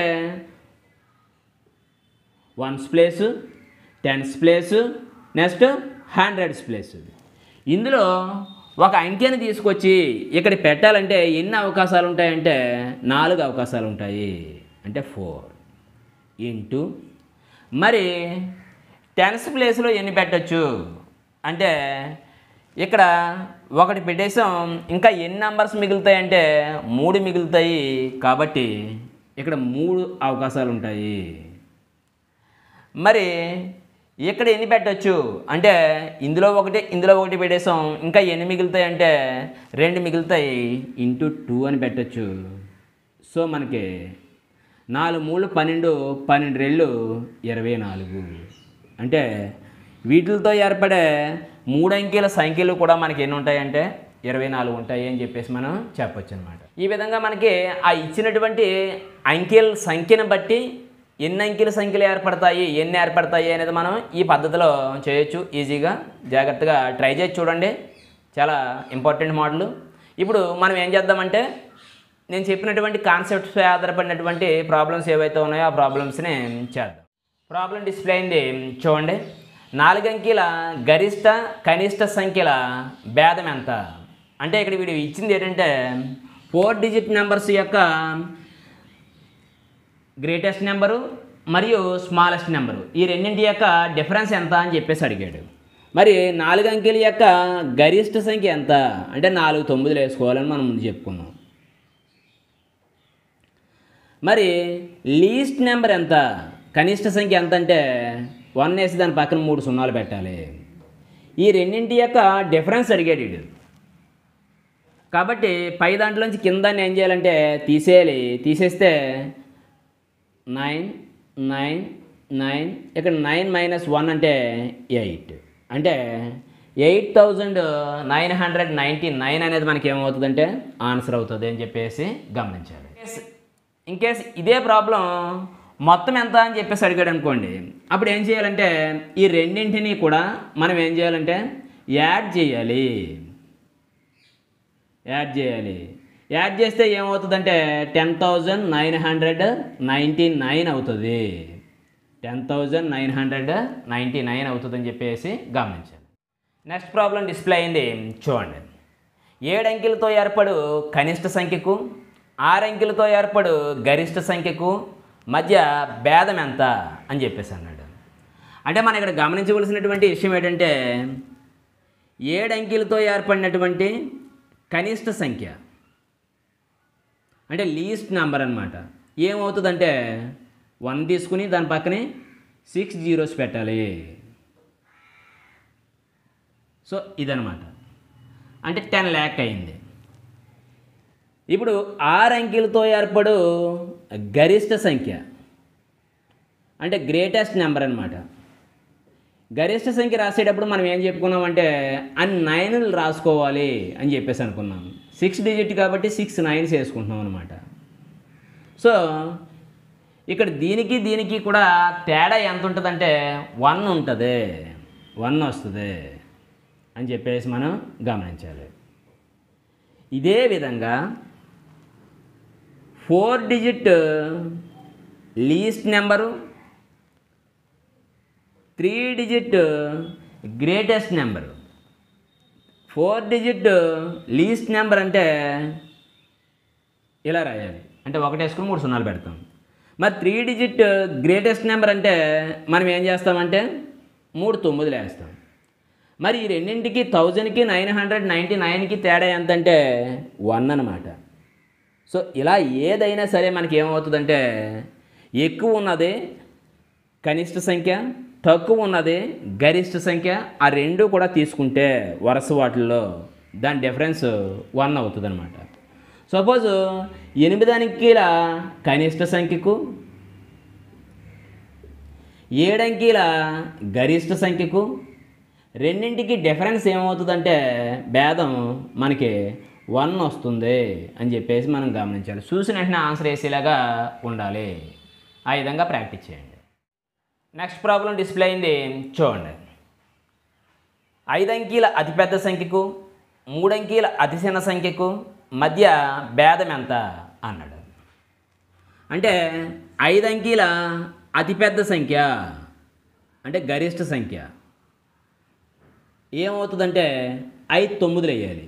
ones place tens place next hundreds place ఇందులో ఒక అంకెని తీసుకొచ్చి ఇక్కడ పెట్టాలంటే ఎన్ని అవకాశాలు ఉంటాయంటే నాలుగు అవకాశాలు ఉంటాయి అంటే ఫోర్ ఇంటూ మరి టెన్స్ ప్లేస్లో ఎన్ని పెట్టచ్చు అంటే ఇక్కడ ఒకటి పెట్టేసాం ఇంకా ఎన్ని నంబర్స్ మిగులుతాయి అంటే మూడు మిగులుతాయి కాబట్టి ఇక్కడ మూడు అవకాశాలు ఉంటాయి మరి ఇక్కడ ఎన్ని పెట్టచ్చు అంటే ఇందులో ఒకటి ఇందులో ఒకటి పెట్టేసాం ఇంకా ఎన్ని మిగులుతాయి అంటే రెండు మిగులుతాయి ఇంటూ టూ అని పెట్టచ్చు సో మనకి నాలుగు మూడు పన్నెండు పన్నెండు రెళ్ళు ఇరవై నాలుగు అంటే వీటితో ఏర్పడే మూడు అంకెల సంఖ్యలు కూడా మనకి ఎన్ని ఉంటాయంటే ఇరవై నాలుగు ఉంటాయి అని చెప్పేసి మనం చెప్పొచ్చు అనమాట ఈ విధంగా మనకి ఆ ఇచ్చినటువంటి అంకెల సంఖ్యను బట్టి ఎన్ని అంకెల సంఖ్యలు ఏర్పడతాయి ఎన్ని ఏర్పడతాయి అనేది మనం ఈ పద్ధతిలో చేయొచ్చు ఈజీగా జాగ్రత్తగా ట్రై చేసి చూడండి చాలా ఇంపార్టెంట్ మోడల్ ఇప్పుడు మనం ఏం చేద్దామంటే నేను చెప్పినటువంటి కాన్సెప్ట్స్పై ఆధారపడినటువంటి ప్రాబ్లమ్స్ ఏవైతే ఉన్నాయో ఆ ప్రాబ్లమ్స్ని చేద్దాం ప్రాబ్లం డిస్ప్లే అయింది చూడండి నాలుగు అంకెల గరిష్ట కనిష్ట సంఖ్యల భేదం ఎంత అంటే ఇక్కడ వీడు ఇచ్చింది ఏంటంటే ఫోర్ డిజిట్ నెంబర్స్ యొక్క గ్రేటెస్ట్ నెంబరు మరియు స్మాలెస్ట్ నెంబరు ఈ రెండింటి యొక్క డిఫరెన్స్ ఎంత అని చెప్పేసి అడిగాడు మరి నాలుగు అంకెల యొక్క గరిష్ట సంఖ్య ఎంత అంటే నాలుగు తొమ్మిదిలు వేసుకోవాలని మనం ముందు చెప్పుకున్నాం మరి లీస్ట్ నెంబర్ ఎంత కనిష్ట సంఖ్య ఎంత అంటే వన్ వేసి దాని పక్కన మూడు సున్నాలు పెట్టాలి ఈ రెండింటి యొక్క డిఫరెన్స్ అడిగాడు వీడు కాబట్టి పై దాంట్లోంచి కింద ఏం చేయాలంటే తీసేయాలి తీసేస్తే నైన్ నైన్ నైన్ ఇక్కడ నైన్ మైనస్ వన్ అంటే ఎయిట్ అంటే eight thousand nine hundred ninety nine అనేది మనకి ఏమవుతుందంటే ఆన్సర్ అవుతుంది అని చెప్పేసి గమనించాలి ఇన్కేస్ ఇదే ప్రాబ్లం మొత్తం ఎంత అని చెప్పేసి అడిగాడు అనుకోండి అప్పుడు ఏం చేయాలంటే ఈ రెండింటిని కూడా మనం ఏం చేయాలంటే యాడ్ చేయాలి యాడ్ చేయాలి యాడ్ చేస్తే ఏమవుతుందంటే ten thousand nine hundred ninety nine అవుతుంది ten thousand nine hundred ninety nine అవుతుందని చెప్పేసి గమనించాలి నెక్స్ట్ ప్రాబ్లం డిస్ప్లే అయింది చూడండి ఏడు అంకెలతో ఏర్పడు కనిష్ట సంఖ్యకు ఆరు అంకెలతో ఏర్పడు గరిష్ట సంఖ్యకు మధ్య భేదం ఎంత అని చెప్పేసి అన్నాడు అంటే మనం ఇక్కడ గమనించవలసినటువంటి విషయం ఏంటంటే ఏడు అంకెలతో ఏర్పడినటువంటి కనిష్ట సంఖ్య అంటే లీస్ట్ నెంబర్ అనమాట ఏమవుతుందంటే వన్ తీసుకుని దాని పక్కనే సిక్స్ జీరోస్ పెట్టాలి సో ఇదనమాట అంటే టెన్ ల్యాక్ అయింది ఇప్పుడు ఆరు అంకెలతో ఏర్పడు గరిష్ట సంఖ్య అంటే గ్రేటెస్ట్ నెంబర్ అనమాట గరిష్ట సంఖ్య రాసేటప్పుడు మనం ఏం చెప్పుకున్నామంటే అన్ని నైన్లు రాసుకోవాలి అని చెప్పేసి అనుకున్నాం సిక్స్ డిజిట్ కాబట్టి సిక్స్ నైన్స్ వేసుకుంటున్నాం అనమాట సో ఇక్కడ దీనికి దీనికి కూడా తేడా ఎంత ఉంటుందంటే వన్ ఉంటుంది వన్ వస్తుంది అని చెప్పేసి మనం గమనించాలి ఇదే విధంగా four digit least number three digit greatest number four digit least number అంటే ఇలా రాయాలి అంటే ఒకటి వేసుకుని మూడు సున్నాలు పెడతాం మరి త్రీ డిజిట్ గ్రేటెస్ట్ నెంబర్ అంటే మనం ఏం చేస్తామంటే మూడు తొమ్మిదిలు వేస్తాం మరి ఈ రెండింటికి థౌజండ్కి నైన్ హండ్రెడ్ నైంటీ నైన్కి తేడా ఎంత అంటే వన్ అనమాట సో ఇలా ఏదైనా సరే మనకి ఏమవుతుందంటే ఎక్కువ ఉన్నది కనిష్ట సంఖ్య తక్కువ ఉన్నది గరిష్ట సంఖ్య ఆ రెండు కూడా తీసుకుంటే వరుస వాటిల్లో దాని డిఫరెన్స్ వన్ అవుతుంది అనమాట సపోజ్ ఎనిమిది అంకెల కనిష్ట సంఖ్యకు ఏడంకెల గరిష్ట సంఖ్యకు రెండింటికి డిఫరెన్స్ ఏమవుతుందంటే భేదం మనకి వన్ వస్తుంది అని చెప్పేసి మనం గమనించాలి చూసిన వెంటనే ఆన్సర్ వేసేలాగా ఉండాలి ఆ విధంగా ప్రాక్టీస్ చేయండి నెక్స్ట్ ప్రాబ్లం డిస్ప్లే అయింది చూడండి ఐదు అంకీల అతిపెద్ద సంఖ్యకు మూడు అంకీల అతి చిన్న సంఖ్యకు మధ్య భేదం ఎంత అన్నాడు అంటే ఐదు అంకీల అతిపెద్ద సంఖ్య అంటే గరిష్ట సంఖ్య ఏమవుతుందంటే ఐదు తొమ్మిదిలు వేయాలి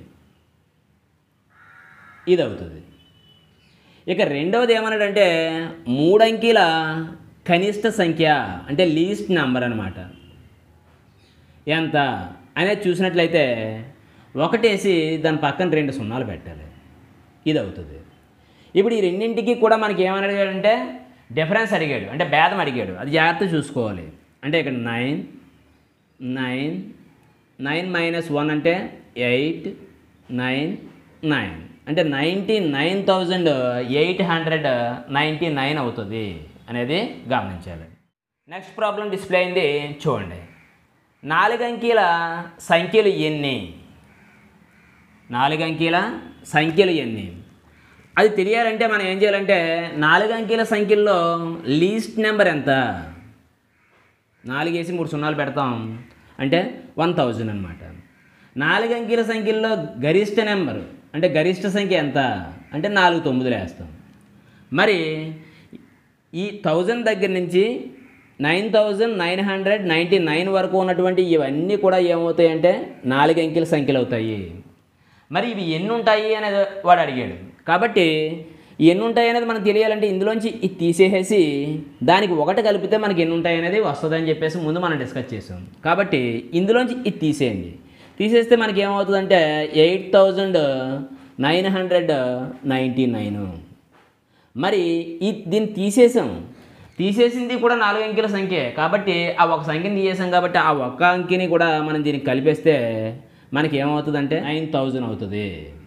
ఇది అవుతుంది ఇక రెండవది ఏమన్నాడంటే మూడు అంకెల కనిష్ట సంఖ్య అంటే లీస్ట్ నెంబర్ అనమాట ఎంత అనేది చూసినట్లయితే ఒకటేసి దాని పక్కన రెండు సున్నాలు పెట్టాలి ఇది అవుతుంది ఇప్పుడు ఈ రెండింటికి కూడా మనకి ఏమని అడిగాడంటే డిఫరెన్స్ అడిగాడు అంటే భేదం అడిగాడు అది జాగ్రత్త చూసుకోవాలి అంటే ఇక్కడ nine nine nine minus one అంటే ఎయిట్ నైన్ నైన్ అంటే ninety nine thousand eight hundred ninety nine అవుతుంది అనేది గమనించాలి నెక్స్ట్ ప్రాబ్లం డిస్ప్లే అయింది చూడండి నాలుగు అంకెల సంఖ్యలు ఎన్ని నాలుగు అంకెల సంఖ్యలు ఎన్ని అది తెలియాలంటే మనం ఏం చేయాలంటే నాలుగు అంకెల సంఖ్యల్లో లీస్ట్ నెంబర్ ఎంత నాలుగు వేసి మూడు సున్నాలు పెడతాం అంటే వన్ థౌజండ్ అనమాట నాలుగు అంకెల సంఖ్యల్లో గరిష్ట నెంబర్ అంటే గరిష్ట సంఖ్య ఎంత అంటే నాలుగు తొమ్మిదిలు వేస్తాం మరి ఈ థౌజండ్ దగ్గర నుంచి nine thousand nine hundred ninety nine వరకు ఉన్నటువంటి ఇవన్నీ కూడా ఏమవుతాయి అంటే నాలుగు అంకెల సంఖ్యలు అవుతాయి మరి ఇవి ఎన్ని ఉంటాయి అనేది వాడు అడిగాడు కాబట్టి ఎన్ని ఉంటాయి అనేది మనకు తెలియాలంటే ఇందులోంచి ఇది తీసేసేసి దానికి ఒకటి కలిపితే మనకి ఎన్ని ఉంటాయి అనేది వస్తుందని చెప్పేసి ముందు మనం డిస్కస్ చేసాం కాబట్టి ఇందులోంచి ఇది తీసేయండి తీసేస్తే మనకి ఏమవుతుందంటే eight thousand nine hundred ninety nine మరి ఈ దీన్ని తీసేసాం తీసేసింది కూడా నాలుగు అంకెల సంఖ్య కాబట్టి ఆ ఒక సంఖ్యని తీసేసాం కాబట్టి ఆ ఒక్క అంకెని కూడా మనం దీనికి కలిపేస్తే మనకి ఏమవుతుందంటే నైన్ థౌజండ్ అవుతుంది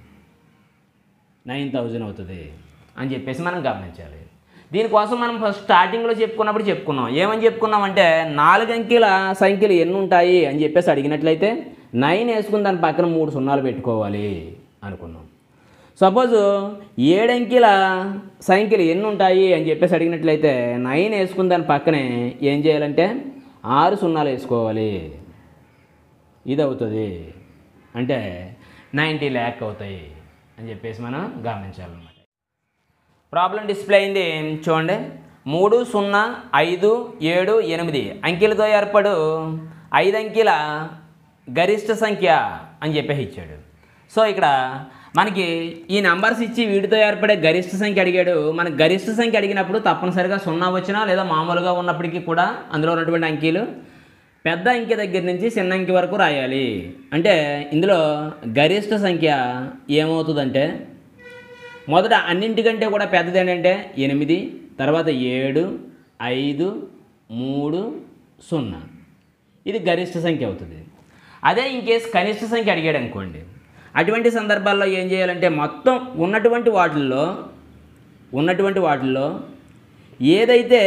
నైన్ థౌజండ్ అవుతుంది అని చెప్పేసి మనం గమనించాలి దీనికోసం మనం ఫస్ట్ స్టార్టింగ్లో చెప్పుకున్నప్పుడు చెప్పుకున్నాం ఏమని చెప్పుకున్నామంటే నాలుగు అంకెల సంఖ్యలు ఎన్ని ఉంటాయి అని చెప్పేసి అడిగినట్లయితే నైన్ వేసుకుని దాని పక్కన మూడు సున్నాలు పెట్టుకోవాలి అనుకున్నాం సపోజ్ ఏడంకెల సంఖ్యలు ఎన్ని ఉంటాయి అని చెప్పేసి అడిగినట్లయితే నైన్ వేసుకుని దాని పక్కనే ఏం చేయాలంటే ఆరు సున్నాలు వేసుకోవాలి ఇది అవుతుంది అంటే నైంటీ ల్యాక్ అవుతాయి అని చెప్పేసి మనం గమనించాలన్నమాట ప్రాబ్లం డిస్ప్లే అయింది చూడండి మూడు సున్నా ఐదు ఏడు ఎనిమిది అంకెలతో ఏర్పడు ఐదు అంకెల గరిష్ట సంఖ్య అని చెప్పేసి ఇచ్చాడు సో ఇక్కడ మనకి ఈ నంబర్స్ ఇచ్చి వీటితో ఏర్పడే గరిష్ట సంఖ్య అడిగాడు మనకు గరిష్ట సంఖ్య అడిగినప్పుడు తప్పనిసరిగా సున్నా వచ్చినా లేదా మామూలుగా ఉన్నప్పటికీ కూడా అందులో ఉన్నటువంటి అంకెలు పెద్ద అంకె దగ్గర నుంచి చిన్న అంకె వరకు రాయాలి అంటే ఇందులో గరిష్ట సంఖ్య ఏమవుతుందంటే మొదట అన్నింటికంటే కూడా పెద్దది ఏంటంటే ఎనిమిది తర్వాత ఏడు ఐదు మూడు సున్నా ఇది గరిష్ట సంఖ్య అవుతుంది అదే ఇంకేస్ కనిష్ట సంఖ్య అడిగాడు అనుకోండి అటువంటి సందర్భాల్లో ఏం చేయాలంటే మొత్తం ఉన్నటువంటి వాటిల్లో ఉన్నటువంటి వాటిల్లో ఏదైతే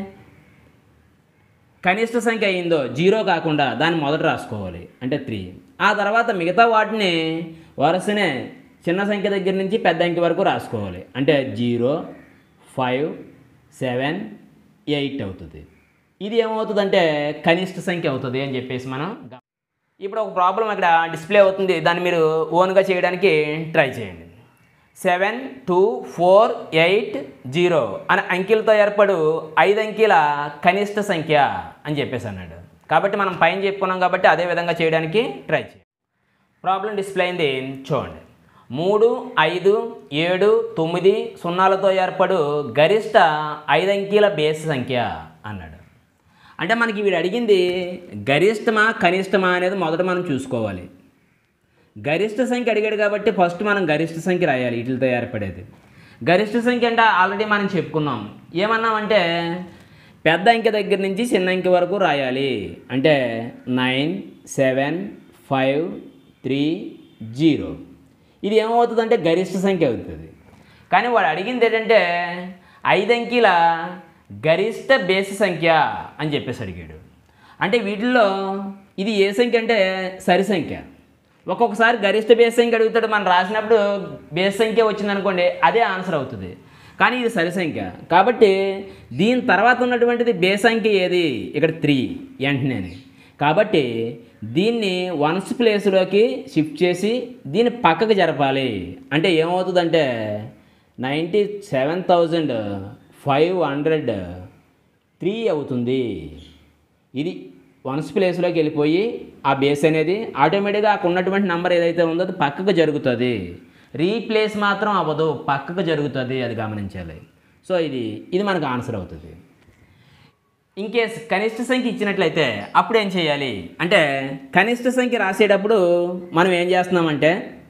కనిష్ట సంఖ్య అయిందో జీరో కాకుండా దాన్ని మొదట రాసుకోవాలి అంటే త్రీ ఆ తర్వాత మిగతా వాటిని వరుసనే చిన్న సంఖ్య దగ్గర నుంచి పెద్ద అంకె వరకు రాసుకోవాలి అంటే జీరో ఫైవ్ సెవెన్ ఎయిట్ అవుతుంది ఇది ఏమవుతుందంటే కనిష్ట సంఖ్య అవుతుంది అని చెప్పేసి మనం గమ- ఇప్పుడు ఒక ప్రాబ్లం ఇక్కడ డిస్ప్లే అవుతుంది దాన్ని మీరు ఓన్గా చేయడానికి ట్రై చేయండి seven two four eight zero అనే అంకెలతో ఏర్పడు ఐదు అంకెల కనిష్ట సంఖ్య అని చెప్పేసి అన్నాడు కాబట్టి మనం పైన చెప్పుకున్నాం కాబట్టి అదే విధంగా చేయడానికి ట్రై చేయండి ప్రాబ్లం డిస్ప్లే అయింది చూడండి మూడు ఐదు ఏడు తొమ్మిది సున్నాలతో ఏర్పడు గరిష్ట ఐదు అంకెల బేస్ సంఖ్య అన్నాడు అంటే మనకి వీడు అడిగింది గరిష్టమా కనిష్టమా అనేది మొదట మనం చూసుకోవాలి గరిష్ట సంఖ్య అడిగాడు కాబట్టి ఫస్ట్ మనం గరిష్ట సంఖ్య రాయాలి వీటితో ఏర్పడేది గరిష్ట సంఖ్య అంటే ఆల్రెడీ మనం చెప్పుకున్నాం ఏమన్నామంటే పెద్ద అంకె దగ్గర నుంచి చిన్న అంకె వరకు రాయాలి అంటే nine seven five three zero ఇది ఏమవుతుందంటే గరిష్ట సంఖ్య అవుతుంది కానీ వాడు అడిగింది ఏంటంటే ఐదు అంకెల గరిష్ట బేసి సంఖ్య అని చెప్పేసి అడిగాడు అంటే వీటిల్లో ఇది ఏ సంఖ్య అంటే సరి సంఖ్య ఒక్కొక్కసారి గరిష్ట బేస్ సంఖ్య అడుగుతాడు మనం రాసినప్పుడు బేస్ సంఖ్య వచ్చిందనుకోండి అదే ఆన్సర్ అవుతుంది కానీ ఇది సరి సంఖ్య కాబట్టి దీని తర్వాత ఉన్నటువంటిది బేస్ సంఖ్య ఏది ఇక్కడ త్రీ వెంటనే కాబట్టి దీన్ని వన్స్ ప్లేస్లోకి షిఫ్ట్ చేసి దీన్ని పక్కకు జరపాలి అంటే ఏమవుతుందంటే ninety seven thousand five hundred three అవుతుంది ఇది వన్స్ ప్లేస్లోకి వెళ్ళిపోయి ఆ బేస్ అనేది ఆటోమేటిక్గా అక్కడ ఉన్నటువంటి నెంబర్ ఏదైతే ఉందో అది పక్కకు జరుగుతుంది రీప్లేస్ మాత్రం అవ్వదు పక్కకు జరుగుతుంది అది గమనించాలి సో ఇది ఇది మనకు ఆన్సర్ అవుతుంది ఇన్కేస్ కనిష్ట సంఖ్య ఇచ్చినట్లయితే అప్పుడు ఏం చేయాలి అంటే కనిష్ట సంఖ్య రాసేటప్పుడు మనం ఏం చేస్తున్నామంటే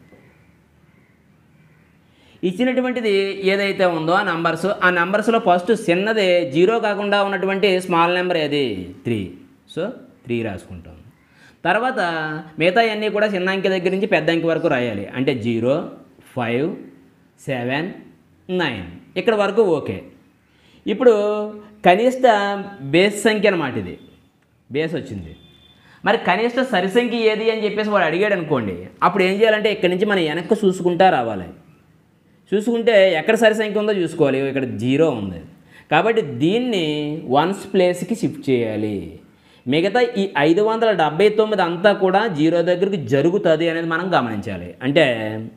ఇచ్చినటువంటిది ఏదైతే ఉందో ఆ నంబర్స్ ఆ నంబర్స్లో ఫస్ట్ చిన్నది జీరో కాకుండా ఉన్నటువంటి స్మాల్ నెంబర్ ఏది త్రీ సో త్రీ రాసుకుంటాం తర్వాత మిగతా అన్నీ కూడా చిన్న అంకె దగ్గర నుంచి పెద్ద అంకె వరకు రాయాలి అంటే జీరో ఫైవ్ సెవెన్ నైన్ ఇక్కడ వరకు ఓకే ఇప్పుడు కనిష్ట బేస్ సంఖ్య అనమాట ఇది బేస్ వచ్చింది మరి కనిష్ట సరి సంఖ్య ఏది అని చెప్పేసి వాడు అడిగాడు అనుకోండి అప్పుడు ఏం చేయాలంటే ఇక్కడి నుంచి మనం వెనక్కి చూసుకుంటా రావాలి చూసుకుంటే ఎక్కడ సరి సంఖ్య ఉందో చూసుకోవాలి ఇక్కడ జీరో ఉంది కాబట్టి దీన్ని వన్స్ ప్లేస్కి షిఫ్ట్ చేయాలి మిగతా ఈ ఐదు వందల డెబ్బై తొమ్మిది అంతా కూడా జీరో దగ్గరికి జరుగుతుంది అనేది మనం గమనించాలి అంటే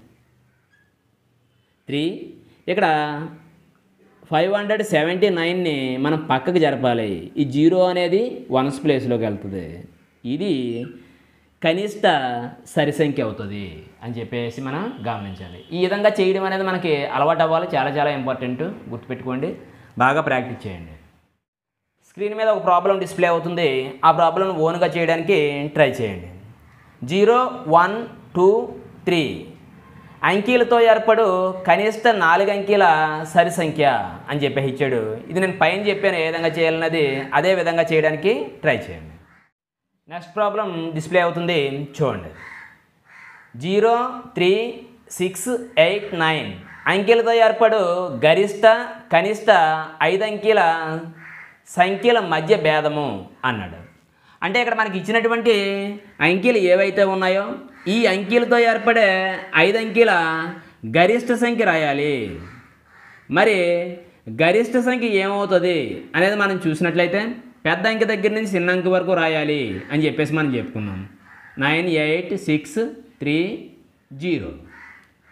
త్రీ ఇక్కడ ఫైవ్ హండ్రెడ్ సెవెంటీ నైన్ని మనం పక్కకు జరపాలి ఈ జీరో అనేది వన్స్ ప్లేస్లోకి వెళ్తుంది ఇది కనిష్ట సరి సంఖ్య అవుతుంది అని చెప్పేసి మనం గమనించాలి ఈ విధంగా చేయడం అనేది మనకి అలవాటు అవ్వాలి చాలా చాలా ఇంపార్టెంట్ గుర్తుపెట్టుకోండి బాగా ప్రాక్టీస్ చేయండి స్క్రీన్ మీద ఒక ప్రాబ్లం డిస్ప్లే అవుతుంది ఆ ప్రాబ్లం ఓన్గా చేయడానికి ట్రై చేయండి జీరో వన్ టూ త్రీ అంకెలతో ఏర్పడు కనిష్ట నాలుగు అంకెల సరి సంఖ్య అని చెప్పి ఇచ్చాడు ఇది నేను పైన చెప్పాను ఏ విధంగా చేయాలన్నది అదే విధంగా చేయడానికి ట్రై చేయండి నెక్స్ట్ ప్రాబ్లం డిస్ప్లే అవుతుంది చూడండి zero three six eight nine అంకెలతో ఏర్పడు గరిష్ట కనిష్ట ఐదు అంకెల సంఖ్యల మధ్య భేదము అన్నాడు అంటే ఇక్కడ మనకి ఇచ్చినటువంటి అంకెలు ఏవైతే ఉన్నాయో ఈ అంకెలతో ఏర్పడే ఐదు అంకెల గరిష్ట సంఖ్య రాయాలి మరి గరిష్ట సంఖ్య ఏమవుతుంది అనేది మనం చూసినట్లయితే పెద్ద అంకె దగ్గర నుంచి చిన్న అంకె వరకు రాయాలి అని చెప్పేసి మనం చెప్పుకున్నాం nine eight six three zero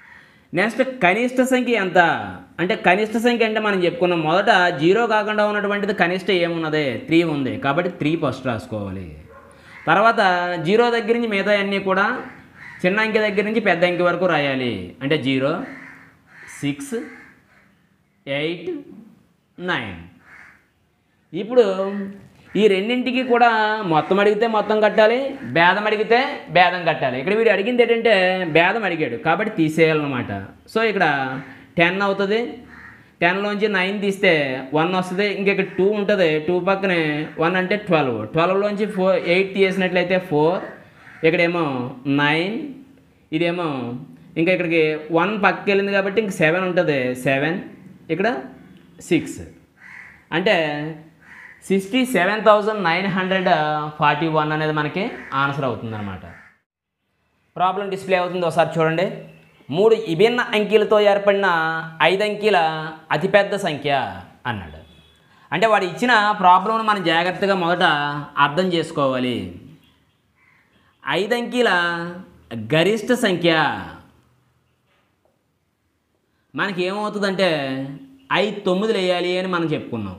next కనిష్ట సంఖ్య ఎంత అంటే కనిష్ట సంఖ్య అంటే మనం చెప్పుకున్నాం మొదట జీరో కాకుండా ఉన్నటువంటిది కనిష్ట ఏమున్నది త్రీ ఉంది కాబట్టి త్రీ ఫస్ట్ రాసుకోవాలి తర్వాత జీరో దగ్గర నుంచి మిగతా అన్నీ కూడా చిన్న అంకె దగ్గర నుంచి పెద్ద అంకె వరకు రాయాలి అంటే జీరో సిక్స్ ఎయిట్ నైన్ ఇప్పుడు ఈ రెండింటికి కూడా మొత్తం అడిగితే మొత్తం కట్టాలి భేదం అడిగితే భేదం కట్టాలి ఇక్కడ వీడు అడిగింది ఏంటంటే భేదం అడిగాడు కాబట్టి తీసేయాలన్నమాట సో ఇక్కడ టెన్ అవుతుంది టెన్లోంచి నైన్ తీస్తే వన్ వస్తుంది ఇంక ఇక్కడ టూ ఉంటుంది టూ పక్కనే వన్ అంటే ట్వెల్వ్ ట్వెల్వ్లోంచి ఫోర్ ఎయిట్ తీసినట్లయితే ఫోర్ ఇక్కడేమో నైన్ ఇదేమో ఇంకా ఇక్కడికి వన్ పక్కకి వెళ్ళింది కాబట్టి ఇంక సెవెన్ ఉంటుంది సెవెన్ ఇక్కడ సిక్స్ అంటే sixty seven thousand nine hundred forty one అనేది మనకి ఆన్సర్ అవుతుందన్నమాట ప్రాబ్లం డిస్ప్లే అవుతుంది ఒకసారి చూడండి మూడు విభిన్న అంకెలతో ఏర్పడిన ఐదు అంకెల అతిపెద్ద సంఖ్య అన్నాడు అంటే వాడు ఇచ్చిన ప్రాబ్లంను మనం జాగ్రత్తగా మొదట అర్థం చేసుకోవాలి ఐదు అంకెల గరిష్ట సంఖ్య మనకి ఏమవుతుందంటే ఐదు తొమ్మిదిలు వేయాలి అని మనం చెప్పుకున్నాం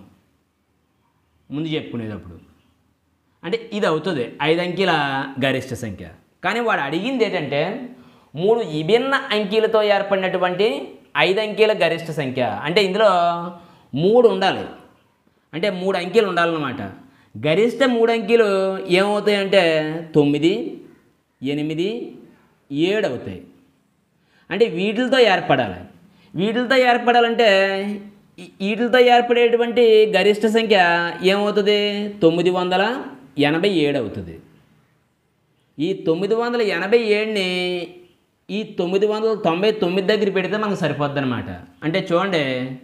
ముందు చెప్పుకునేటప్పుడు అంటే ఇది అవుతుంది ఐదు అంకెల గరిష్ట సంఖ్య కానీ వాడు అడిగింది ఏంటంటే మూడు విభిన్న అంకెలతో ఏర్పడినటువంటి ఐదు అంకెల గరిష్ట సంఖ్య అంటే ఇందులో మూడు ఉండాలి అంటే మూడు అంకెలు ఉండాలన్నమాట గరిష్ట మూడు అంకెలు ఏమవుతాయంటే తొమ్మిది ఎనిమిది ఏడు అవుతాయి అంటే వీటితో ఏర్పడాలి వీటితో ఏర్పడాలంటే ఈ- వీటితో ఏర్పడేటువంటి గరిష్ట సంఖ్య ఏమవుతుంది తొమ్మిది వందల ఎనభై ఏడు అవుతుంది ఈ తొమ్మిది వందల ఎనభై ఏడుని ఈ తొమ్మిది వందల తొంభై తొమ్మిది దగ్గర పెడితే మనకు సరిపోద్ది అనమాట అంటే చూడండి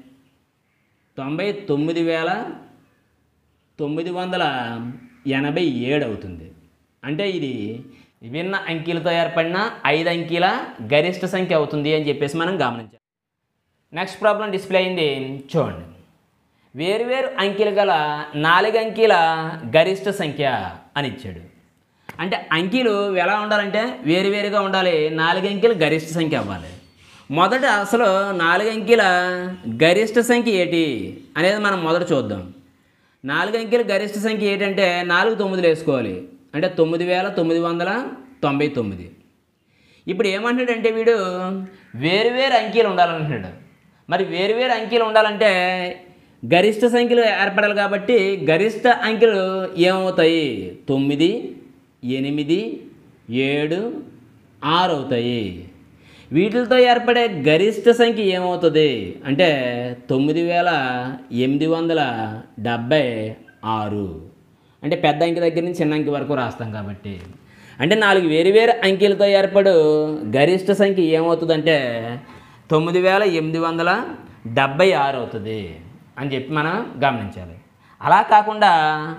తొంభై తొమ్మిది వేల తొమ్మిది వందల ఎనభై ఏడు అవుతుంది అంటే ఇది విభిన్న అంకెలతో ఏర్పడిన ఐదు అంకెల గరిష్ట సంఖ్య అవుతుంది అని చెప్పేసి మనం గమనించాలి నెక్స్ట్ ప్రాబ్లం డిస్ప్లే అయింది చూడండి వేరువేరు అంకెలు గల నాలుగు అంకెల గరిష్ట సంఖ్య అని ఇచ్చాడు అంటే అంకెలు ఎలా ఉండాలంటే వేరువేరుగా ఉండాలి నాలుగు అంకెలు గరిష్ట సంఖ్య అవ్వాలి మొదట అసలు నాలుగు అంకెల గరిష్ట సంఖ్య ఏంటి అనేది మనం మొదట చూద్దాం నాలుగు అంకెల గరిష్ట సంఖ్య ఏంటంటే నాలుగు తొమ్మిదిలు వేసుకోవాలి అంటే తొమ్మిది వేల తొమ్మిది వందల తొంభై తొమ్మిది ఇప్పుడు ఏమంటాడంటే వీడు వేరువేరు అంకెలు ఉండాలంటున్నాడు మరి వేరువేరు అంకెలు ఉండాలంటే గరిష్ట సంఖ్యలు ఏర్పడాలి కాబట్టి గరిష్ట అంకెలు ఏమవుతాయి తొమ్మిది ఎనిమిది ఏడు ఆరు అవుతాయి వీటితో ఏర్పడే గరిష్ట సంఖ్య ఏమవుతుంది అంటే తొమ్మిది వేల ఎనిమిది వందల డెబ్భై ఆరు అంటే పెద్ద అంకె దగ్గర నుంచి చిన్న అంకె వరకు రాస్తాం కాబట్టి అంటే నాలుగు వేరువేరు అంకెలతో ఏర్పడు గరిష్ట సంఖ్య ఏమవుతుందంటే తొమ్మిది వేల ఎనిమిది వందల డెబ్భై ఆరు అవుతుంది అని చెప్పి మనం గమనించాలి అలా కాకుండా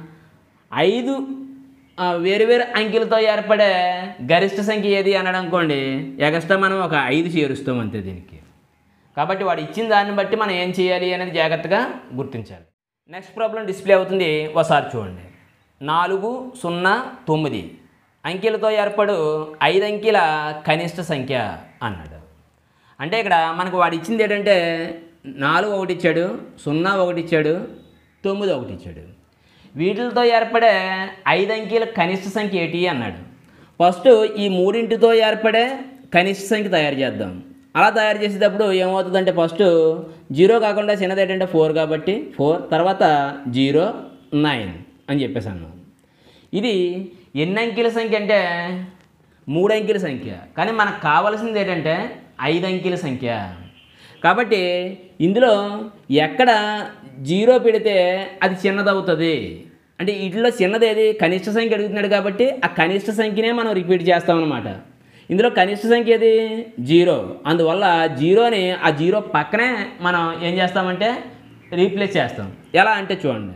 ఐదు ఆ, వేరువేరు అంకెలతో ఏర్పడే గరిష్ట సంఖ్య ఏది అన్నాడు అనుకోండి ఎగస్ట్రా మనం ఒక ఐదు చేరుస్తాం అంతే దీనికి కాబట్టి వాడు ఇచ్చిన దాన్ని బట్టి మనం ఏం చేయాలి అనేది జాగ్రత్తగా గుర్తించాలి నెక్స్ట్ ప్రాబ్లం డిస్ప్లే అవుతుంది ఒకసారి చూడండి నాలుగు సున్నా తొమ్మిది అంకెలతో ఏర్పడు ఐదు అంకెల కనిష్ట సంఖ్య అన్నాడు అంటే ఇక్కడ మనకు వాడు ఇచ్చింది ఏంటంటే నాలుగు ఒకటి ఇచ్చాడు సున్నా ఒకటి ఇచ్చాడు తొమ్మిది ఒకటి ఇచ్చాడు వీటితో ఏర్పడే ఐదు అంకెల కనిష్ట సంఖ్య ఏంటి అన్నాడు ఫస్ట్ ఈ మూడింటితో ఏర్పడే కనిష్ట సంఖ్య తయారు చేద్దాం అలా తయారు చేసేటప్పుడు ఏమవుతుందంటే ఫస్ట్ జీరో కాకుండా చిన్నది ఏంటంటే ఫోర్ కాబట్టి ఫోర్ తర్వాత జీరో నైన్ అని చెప్పేసి అన్నాం ఇది ఎన్ని అంకెల సంఖ్య అంటే మూడు అంకెల సంఖ్య కానీ మనకు కావాల్సింది ఏంటంటే ఐదు అంకెల సంఖ్య కాబట్టి ఇందులో ఎక్కడ జీరో పెడితే అది చిన్నదవుతుంది అంటే వీటిలో చిన్నది ఏది కనిష్ట సంఖ్య అడుగుతున్నాడు కాబట్టి ఆ కనిష్ట సంఖ్యనే మనం రిపీట్ చేస్తామన్నమాట ఇందులో కనిష్ట సంఖ్య ఏది జీరో అందువల్ల జీరోని ఆ జీరో పక్కనే మనం ఏం చేస్తామంటే రీప్లేస్ చేస్తాం ఎలా అంటే చూడండి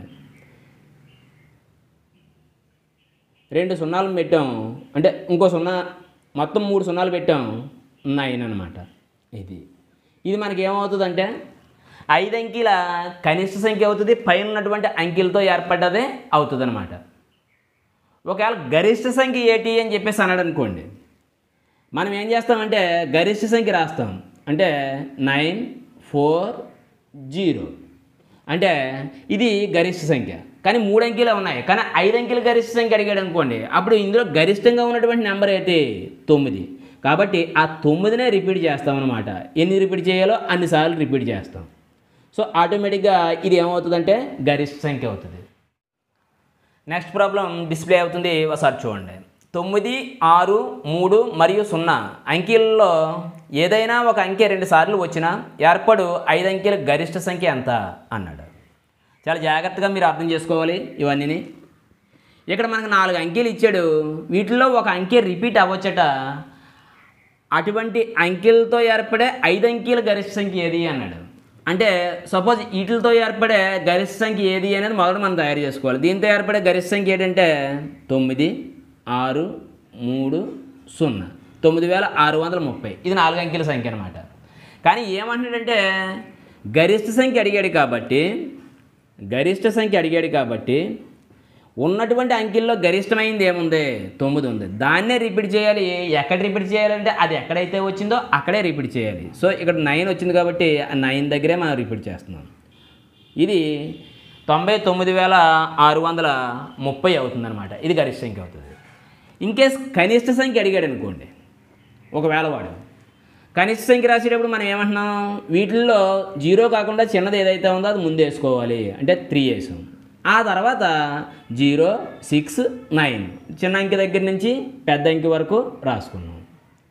రెండు సున్నాలు పెట్టాం అంటే ఇంకో సున్నా మొత్తం మూడు సున్నాలు పెట్టాం నైన్ అనమాట ఇది ఇది మనకి ఏమవుతుందంటే ఐదు అంకెల కనిష్ట సంఖ్య అవుతుంది పైన ఉన్నటువంటి అంకెలతో ఏర్పడ్డదే అవుతుంది అనమాట ఒకవేళ గరిష్ట సంఖ్య ఏటి అని చెప్పేసి అన్నాడు అనుకోండి మనం ఏం చేస్తామంటే గరిష్ట సంఖ్య రాస్తాం అంటే నైన్ ఫోర్ జీరో అంటే ఇది గరిష్ట సంఖ్య కానీ మూడు అంకెలే ఉన్నాయి కానీ ఐదు అంకెల గరిష్ట సంఖ్య అడిగాడు అనుకోండి అప్పుడు ఇందులో గరిష్టంగా ఉన్నటువంటి నెంబర్ అయితే తొమ్మిది కాబట్టి ఆ తొమ్మిదినే రిపీట్ చేస్తామన్నమాట ఎన్ని రిపీట్ చేయాలో అన్నిసార్లు రిపీట్ చేస్తాం సో ఆటోమేటిక్గా ఇది ఏమవుతుందంటే గరిష్ట సంఖ్య అవుతుంది నెక్స్ట్ ప్రాబ్లం డిస్ప్లే అవుతుంది ఒకసారి చూడండి తొమ్మిది ఆరు మూడు మరియు సున్నా అంకెల్లో ఏదైనా ఒక అంకె రెండు సార్లు వచ్చినా ఏర్పడు ఐదు అంకెల గరిష్ట సంఖ్య ఎంత అన్నాడు చాలా జాగ్రత్తగా మీరు అర్థం చేసుకోవాలి ఇవన్నీ ఇక్కడ మనకు నాలుగు అంకెలు ఇచ్చాడు వీటిల్లో ఒక అంకె రిపీట్ అవ్వచ్చట అటువంటి అంకెలతో ఏర్పడే ఐదు అంకెల గరిష్ట సంఖ్య ఏది అన్నాడు అంటే సపోజ్ వీటితో ఏర్పడే గరిష్ట సంఖ్య ఏది అనేది మొదట మనం తయారు చేసుకోవాలి దీంతో ఏర్పడే గరిష్ట సంఖ్య ఏంటంటే తొమ్మిది ఆరు మూడు సున్నా తొమ్మిది వేల ఆరు వందల ముప్పై ఇది నాలుగు అంకెల సంఖ్య అనమాట కానీ ఏమంటున్నాడంటే గరిష్ట సంఖ్య అడిగాడు కాబట్టి గరిష్ట సంఖ్య అడిగాడు కాబట్టి ఉన్నటువంటి అంకెల్లో గరిష్టమైంది ఏముంది తొమ్మిది ఉంది దాన్నే రిపీట్ చేయాలి ఎక్కడ రిపీట్ చేయాలంటే అది ఎక్కడైతే వచ్చిందో అక్కడే రిపీట్ చేయాలి సో ఇక్కడ నైన్ వచ్చింది కాబట్టి ఆ నైన్ దగ్గరే మనం రిపీట్ చేస్తున్నాం ఇది తొంభై తొమ్మిది వేల ఆరు వందల ముప్పై అవుతుందన్నమాట ఇది గరిష్ట సంఖ్య అవుతుంది ఇన్ కేస్ కనిష్ట సంఖ్య అడిగాడు అనుకోండి ఒకవేళ వాడు కనిష్ట సంఖ్య రాసేటప్పుడు మనం ఏమంటున్నాం వీటిల్లో జీరో కాకుండా చిన్నది ఏదైతే ఉందో అది ముందు వేసుకోవాలి అంటే త్రీ వేసాం ఆ తర్వాత జీరో సిక్స్ నైన్ చిన్న అంకె దగ్గర నుంచి పెద్ద అంకె వరకు రాసుకున్నాం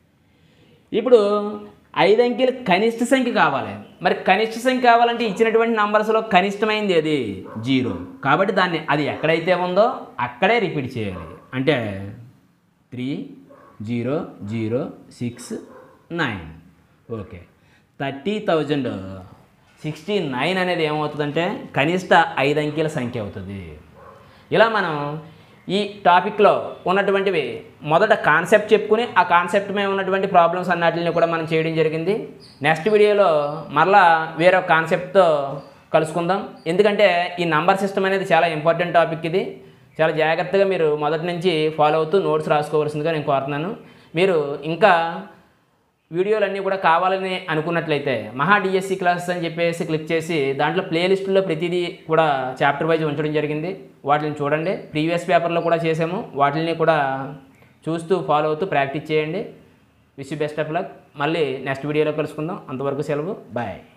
ఇప్పుడు ఐదు అంకెలు కనిష్ట సంఖ్య కావాలి మరి కనిష్ట సంఖ్య కావాలంటే ఇచ్చినటువంటి నంబర్స్లో కనిష్టమైంది ఏది జీరో కాబట్టి దాన్ని అది ఎక్కడైతే ఉందో అక్కడే రిపీట్ చేయాలి అంటే three zero zero six nine okay thirty thousand sixty nine అనేది ఏమవుతుందంటే కనిష్ట ఐదు అంకెల సంఖ్య అవుతుంది ఇలా మనం ఈ టాపిక్లో ఉన్నటువంటివి మొదట కాన్సెప్ట్ చెప్పుకుని ఆ కాన్సెప్ట్ మీద ఉన్నటువంటి ప్రాబ్లమ్స్ అన్నిటిని కూడా మనం చేయడం జరిగింది నెక్స్ట్ వీడియోలో మరలా వేరే కాన్సెప్ట్తో కలుసుకుందాం ఎందుకంటే ఈ నంబర్ సిస్టమ్ అనేది చాలా ఇంపార్టెంట్ టాపిక్ ఇది చాలా జాగ్రత్తగా మీరు మొదటి నుంచి ఫాలో అవుతూ నోట్స్ రాసుకోవాల్సిందిగా నేను కోరుతున్నాను మీరు ఇంకా వీడియోలన్నీ కూడా కావాలని అనుకున్నట్లయితే మహా డిఎస్సి క్లాసెస్ అని చెప్పేసి క్లిక్ చేసి దాంట్లో ప్లేలిస్టులో ప్రతిదీ కూడా చాప్టర్ వైజ్ ఉంచడం జరిగింది వాటిని చూడండి ప్రీవియస్ పేపర్లో కూడా చేసాము వాటిని కూడా చూస్తూ ఫాలో అవుతూ ప్రాక్టీస్ చేయండి విష్ బెస్ట్ ఆఫ్ లక్ మళ్ళీ నెక్స్ట్ వీడియోలో కలుసుకుందాం అంతవరకు సెలవు బాయ్